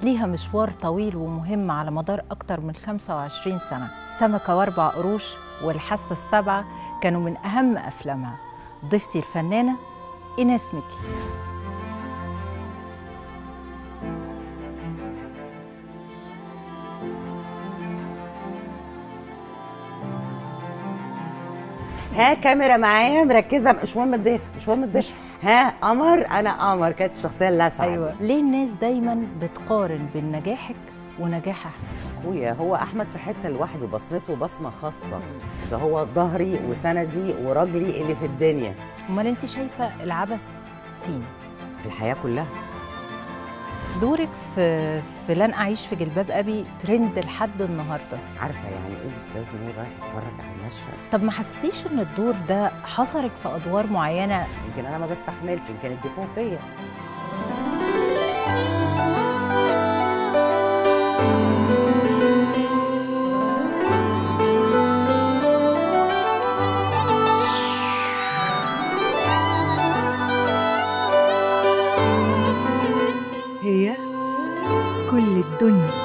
ليها مشوار طويل ومهم على مدار أكتر من 25 سنة سمكة وأربع قروش والحاسة السبعة كانوا من أهم أفلامها ضيفتي الفنانة إيناس مكي ها كاميرا معايا مركزه مش مهم الضيف مش مهم الضيف ها قمر انا قمر كانت الشخصيه اللاسعه أيوة ليه الناس دايما بتقارن بين نجاحك ونجاح أحمد اخويا هو احمد في حته لوحده بصمته بصمه خاصه ده هو ظهري وسندي ورجلي اللي في الدنيا أمال أنت شايفة العبث فين؟ في الحياه كلها دورك في في لن أعيش في جلباب أبي ترند لحد النهاردة عارفه يعني ايه استاذ نور رايح يتفرج على المشهد طب ما حسيتيش إن الدور ده حصرك في أدوار معينة يمكن انا ما بستحملش يمكن الديفون فيا هي كل الدنيا